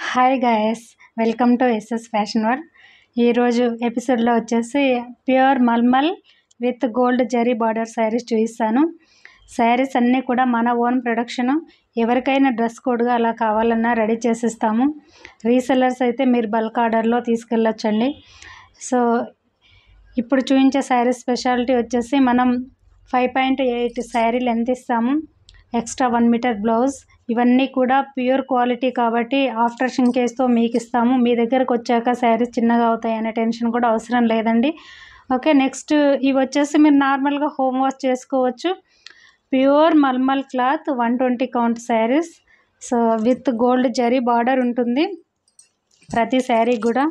hi guys welcome to SS fashion వర్ ఈరోజు ఎపిసోడ్లో వచ్చేసి pure malmal with gold zari border saris చూపిస్తాను శారీస్ అన్నీ కూడా మన ఓన్ ప్రొడక్షను ఎవరికైనా డ్రెస్ కోడ్గా అలా కావాలన్నా రెడీ చేసిస్తాము రీసెల్లర్స్ అయితే మీరు బల్క్ ఆర్డర్లో తీసుకెళ్ళొచ్చండి సో ఇప్పుడు చూపించే శారీ స్పెషాలిటీ వచ్చేసి మనం five point eight sari length ఇస్తాము ఎక్స్ట్రా వన్ మీటర్ బ్లౌజ్ ఇవన్నీ కూడా ప్యూర్ క్వాలిటీ కాబట్టి ఆఫ్టర్ షింకేస్తో మీకు ఇస్తాము మీ దగ్గరకు వచ్చాక శారీస్ చిన్నగా అవుతాయి అనే టెన్షన్ కూడా అవసరం లేదండి ఓకే నెక్స్ట్ ఇవి వచ్చేసి మీరు నార్మల్గా హోమ్ వాష్ చేసుకోవచ్చు pure malmal cloth one twenty count saris so with gold zari border ఉంటుంది ప్రతి శారీ కూడా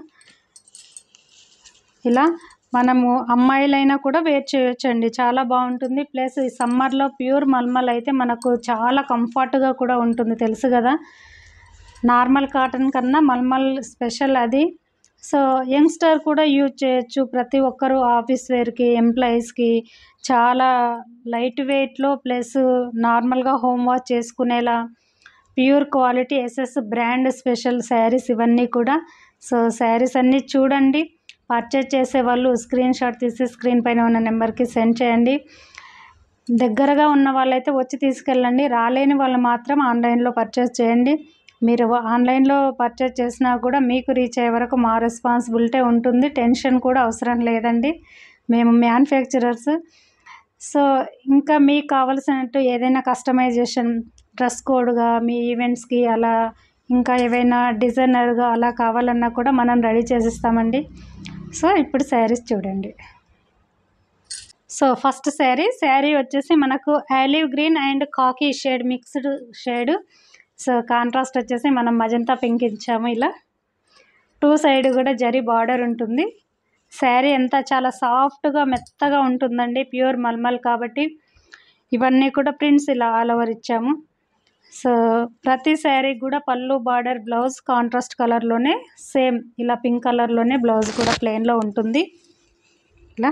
ఇలా మనము అమ్మాయిలైనా కూడా వేర్ చేయొచ్చండి చాలా బాగుంటుంది ప్లస్ ఈ సమ్మర్లో ప్యూర్ మల్మల్ అయితే మనకు చాలా కంఫర్ట్గా కూడా ఉంటుంది తెలుసు కదా నార్మల్ కాటన్ కన్నా మల్మల్ స్పెషల్ అది సో యంగ్స్టర్ కూడా యూజ్ చేయొచ్చు ప్రతి ఒక్కరూ ఆఫీస్ వేర్కి ఎంప్లాయీస్కి చాలా లైట్ వెయిట్లో ప్లస్ నార్మల్గా హోమ్ వాష్ చేసుకునేలా pure quality SS brand special saris ఇవన్నీ కూడా సో శారీస్ అన్నీ చూడండి పర్చేజ్ చేసే వాళ్ళు స్క్రీన్ షాట్ తీసి స్క్రీన్ పైన ఉన్న నెంబర్కి సెండ్ చేయండి దగ్గరగా ఉన్న వాళ్ళైతే వచ్చి తీసుకెళ్ళండి రాలేని వాళ్ళు మాత్రం ఆన్లైన్లో పర్చేజ్ చేయండి మీరు ఆన్లైన్లో పర్చేజ్ చేసినా కూడా మీకు రీచ్ అయ్యే వరకు మా రెస్పాన్సిబిలిటీ ఉంటుంది టెన్షన్ కూడా అవసరం లేదండి మేము మ్యానుఫ్యాక్చరర్స్ సో ఇంకా మీకు కావలసినట్టు ఏదైనా కస్టమైజేషన్ డ్రెస్ కోడ్గా మీ ఈవెంట్స్కి అలా ఇంకా ఏవైనా డిజైనర్గా అలా కావాలన్నా కూడా మనం రెడీ చేసిస్తామండి సో ఇప్పుడు శారీస్ చూడండి సో ఫస్ట్ శారీ శారీ వచ్చేసి మనకు olive green and khaki shade mixed shade so contrast వచ్చేసి మనం మజంతా పింక్ ఇచ్చాము ఇలా టూ సైడ్ కూడా జరీ బార్డర్ ఉంటుంది శారీ అంతా చాలా సాఫ్ట్గా మెత్తగా ఉంటుందండి ప్యూర్ మల్మల్ కాబట్టి ఇవన్నీ కూడా ప్రింట్స్ ఇలా ఆల్ ఓవర్ ఇచ్చాము సో ప్రతి శారీ కూడా పళ్ళు బార్డర్ బ్లౌజ్ కాంట్రాస్ట్ కలర్లోనే సేమ్ ఇలా పింక్ కలర్లోనే బ్లౌజ్ కూడా ప్లెయిన్లో ఉంటుంది ఇలా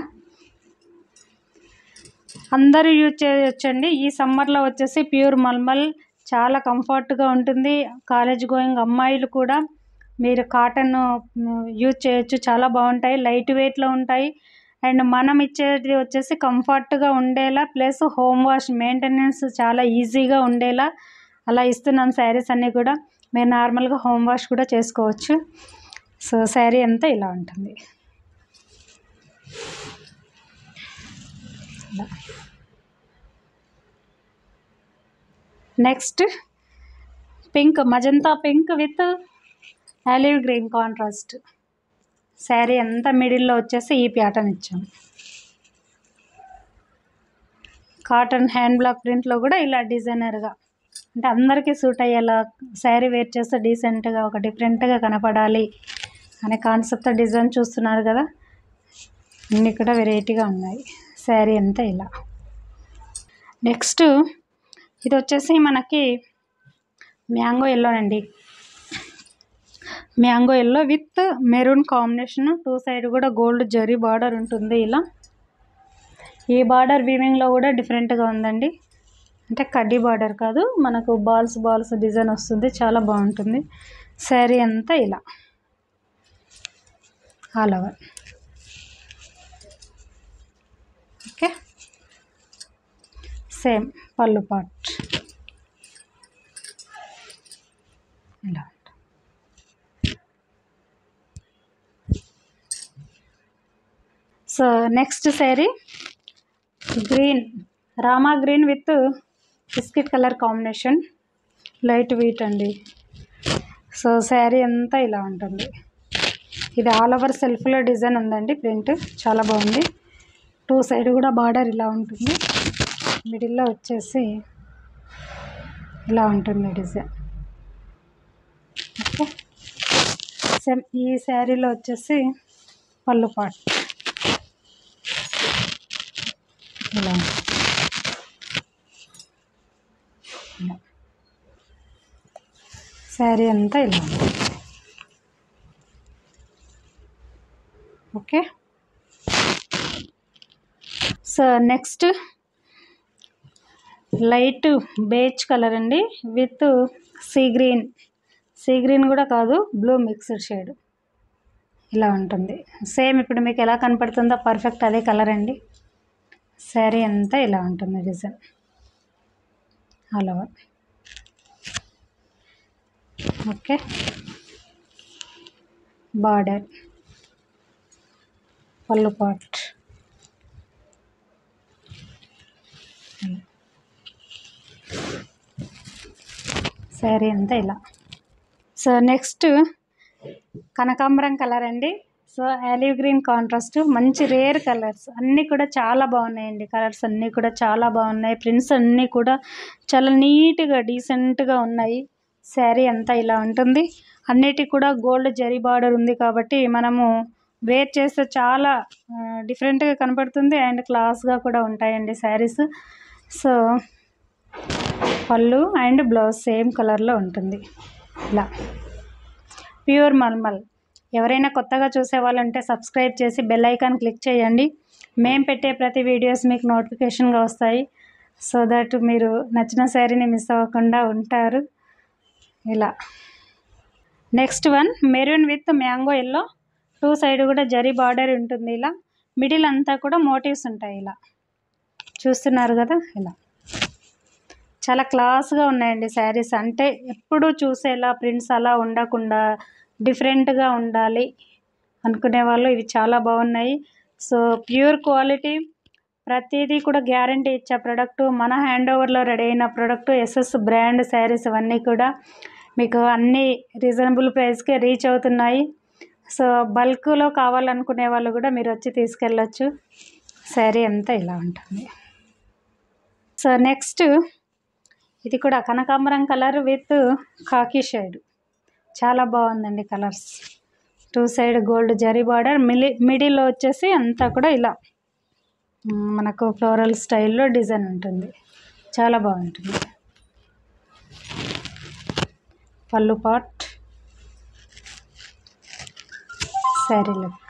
అందరూ యూజ్ చేయొచ్చండి ఈ సమ్మర్లో వచ్చేసి ప్యూర్ మల్మల్ చాలా కంఫర్ట్గా ఉంటుంది కాలేజ్ గోయింగ్ అమ్మాయిలు కూడా మీరు కాటన్ యూజ్ చేయొచ్చు చాలా బాగుంటాయి లైట్ వెయిట్లో ఉంటాయి అండ్ మనం ఇచ్చేది వచ్చేసి కంఫర్ట్గా ఉండేలా ప్లస్ హోమ్ వాష్ మెయింటెనెన్స్ చాలా ఈజీగా ఉండేలా అలా ఇస్తున్నాం శారీస్ అన్నీ కూడా మీరు నార్మల్గా హోమ్ వాష్ కూడా చేసుకోవచ్చు సో శారీ అంతా ఇలా ఉంటుంది next pink magenta pink with olive green contrast sari అంతా మిడిల్లో వచ్చేసి ఈ ప్యాటర్న్ ఇచ్చాం కాటన్ హ్యాండ్ బ్లాక్ ప్రింట్లో కూడా ఇలా డిజైనర్గా అంటే అందరికీ సూట్ అయ్యేలా శారీ వేర్ చేస్తే డీసెంట్గా ఒక డిఫరెంట్గా కనపడాలి అనే కాన్సెప్ట్తో డిజైన్ చూస్తున్నారు కదా అన్నీ కూడా వెరైటీగా ఉన్నాయి శారీ అంతా ఇలా నెక్స్ట్ ఇది వచ్చేసి మనకి మ్యాంగో ఎల్లోనండి mango yellow with maroon combination two side కూడా గోల్డ్ జరీ బార్డర్ ఉంటుంది ఇలా ఈ బార్డర్ వీవింగ్లో కూడా డిఫరెంట్గా ఉందండి అంటే కడ్డీ బార్డర్ కాదు మనకు బాల్స్ బాల్స్ డిజైన్ వస్తుంది చాలా బాగుంటుంది శారీ అంతా ఇలా ఆల్ ఓవర్ ఓకే సేమ్ పళ్ళు పాట్ ఇలా so next sari green Rama green with biscuit colour combination light weight అండి సో శారీ అంతా ఇలా ఉంటుంది ఇది ఆల్ ఓవర్ సెల్ఫ్లో డిజైన్ ఉందండి ప్రింట్ చాలా బాగుంది టూ సైడ్ కూడా బార్డర్ ఇలా ఉంటుంది మిడిల్లో వచ్చేసి ఇలా ఉంటుంది డిజైన్ ఓకే సేమ్ ఈ శారీలో వచ్చేసి పళ్ళు పాట్ ఇలా ఇలా శారీ అంతా ఇలా okay so next light beige colour అండి with sea green sea green కూడా కాదు బ్లూ మిక్స్డ్ షేడ్ ఇలా ఉంటుంది సేమ్ ఇప్పుడు మీకు ఎలా కనపడుతుందో పర్ఫెక్ట్ అదే కలర్ అండి శారీ అంతా ఇలా ఉంటుంది design all over okay border పళ్ళు పాట్ శారీ అంతా ఇలా సో నెక్స్ట్ కనకాంబరం కలర్ అండి సో ఆలివ్ గ్రీన్ కాంట్రాస్ట్ మంచి రేర్ కలర్స్ అన్నీ కూడా చాలా బాగున్నాయండి కలర్స్ అన్నీ కూడా చాలా బాగున్నాయి ప్రింట్స్ అన్నీ కూడా చాలా నీట్గా డీసెంట్గా ఉన్నాయి శారీ అంతా ఇలా ఉంటుంది అన్నిటికి కూడా గోల్డ్ జరీ బార్డర్ ఉంది కాబట్టి మనము వేర్ చేస్తే చాలా డిఫరెంట్గా కనపడుతుంది అండ్ క్లాస్గా కూడా ఉంటాయండి శారీస్ సో పళ్ళు అండ్ బ్లౌజ్ సేమ్ కలర్లో ఉంటుంది ఇలా ప్యూర్ మల్మల్ ఎవరైనా కొత్తగా చూసే వాళ్ళు ఉంటే సబ్స్క్రైబ్ చేసి బెల్ ఐకాన్ క్లిక్ చేయండి మేము పెట్టే ప్రతి వీడియోస్ మీకు నోటిఫికేషన్గా వస్తాయి సో దట్ మీరు నచ్చిన శారీని మిస్ అవ్వకుండా ఉంటారు ఇలా next one maroon with mango yellow two side కూడా జరీ బార్డర్ ఉంటుంది ఇలా మిడిల్ అంతా కూడా మోటివ్స్ ఉంటాయి ఇలా చూస్తున్నారు కదా ఇలా చాలా క్లాస్గా ఉన్నాయండి శారీస్ అంటే ఎప్పుడు చూసేలా ప్రింట్స్ అలా ఉండకుండా డిఫరెంట్గా ఉండాలి అనుకునే వాళ్ళు ఇవి చాలా బాగున్నాయి సో ప్యూర్ క్వాలిటీ ప్రతిదీ కూడా గ్యారంటీ ఇచ్చే ప్రోడక్ట్ మన హ్యాండ్ ఓవర్లో రెడీ అయిన ప్రోడక్ట్ ఎస్ఎస్ బ్రాండ్ శారీస్ ఇవన్నీ కూడా మీకు అన్ని రీజనబుల్ ప్రైస్కే రీచ్ అవుతున్నాయి సో బల్క్లో కావాలనుకునే వాళ్ళు కూడా మీరు వచ్చి తీసుకెళ్ళచ్చు శారీ అంతా ఇలా ఉంటుంది సో నెక్స్ట్ ఇది కూడా కనకాంబరం కలర్ విత్ కాకి షేడ్ చాలా బాగుందండి colours two side gold zari border మిలి మిడిల్లో వచ్చేసి అంతా కూడా ఇలా మ్, మనకు ఫ్లోరల్ స్టైల్లో డిజైన్ ఉంటుంది చాలా బాగుంటుంది పళ్ళు పాట్ శారీ లుక్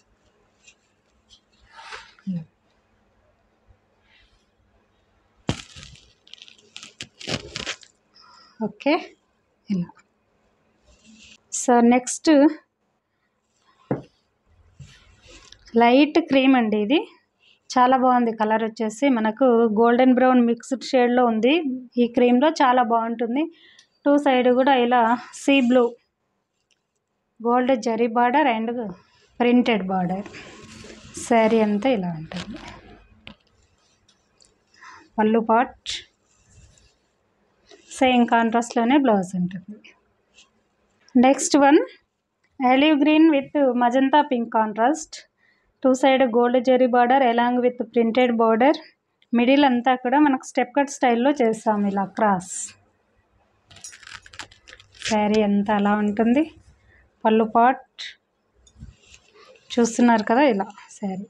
ఓకే ఇలా సో నెక్స్ట్ లైట్ క్రీమ్ అండి ఇది చాలా బాగుంది కలర్ వచ్చేసి మనకు గోల్డెన్ బ్రౌన్ మిక్స్డ్ షేడ్లో ఉంది ఈ క్రీమ్లో చాలా బాగుంటుంది టూ సైడ్ కూడా ఇలా sea blue gold zari border and printed border sari అంతా ఇలా ఉంటుంది పళ్ళు పాట్ సేమ్ కాంట్రాస్ట్లోనే బ్లౌజ్ ఉంటుంది next one olive green with magenta pink contrast two side gold zari border along with printed border middle అంతా కూడా మనకు స్టెప్ కట్ స్టైల్లో చేస్తాం ఇలా క్రాస్ శారీ అంతా అలా ఉంటుంది పళ్ళు పాట్ చూస్తున్నారు కదా ఇలా శారీ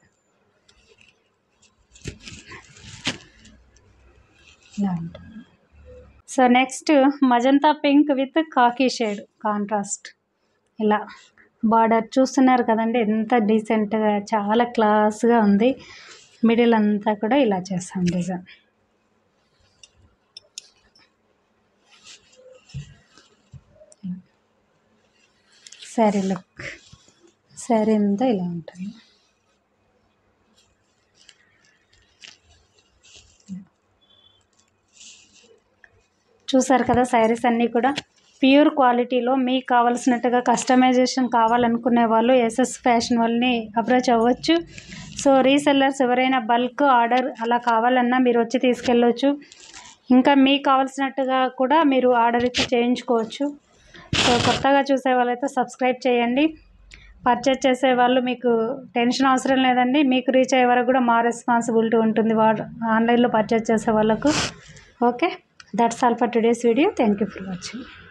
ఇలా ఉంటుంది so next magenta pink with khaki shade contrast ఇలా బార్డర్ చూస్తున్నారు కదండి ఎంత డీసెంట్గా చాలా క్లాస్గా ఉంది మిడిల్ అంతా కూడా ఇలా చేస్తాం డిజైన్ శారీ లుక్ శారీ అంతా ఇలా ఉంటుంది చూసారు కదా శారీస్ అన్నీ కూడా ప్యూర్ క్వాలిటీలో మీకు కావాల్సినట్టుగా కస్టమైజేషన్ కావాలనుకునే వాళ్ళు ఎస్ఎస్ ఫ్యాషన్ వాళ్ళని అప్రోచ్ అవ్వచ్చు సో రీసెల్లర్స్ ఎవరైనా బల్క్ ఆర్డర్ అలా కావాలన్నా మీరు వచ్చి తీసుకెళ్ళవచ్చు ఇంకా మీకు కావాల్సినట్టుగా కూడా మీరు ఆర్డర్ ఇచ్చి చేయించుకోవచ్చు సో కొత్తగా చూసే వాళ్ళైతే సబ్స్క్రైబ్ చేయండి పర్చేజ్ చేసే వాళ్ళు మీకు టెన్షన్ అవసరం లేదండి మీకు రీచ్ అయ్యే వరకు కూడా మా రెస్పాన్సిబిలిటీ ఉంటుంది వా ఆన్లైన్లో పర్చేజ్ చేసే వాళ్ళకు okay that's all for today's video thank you for watching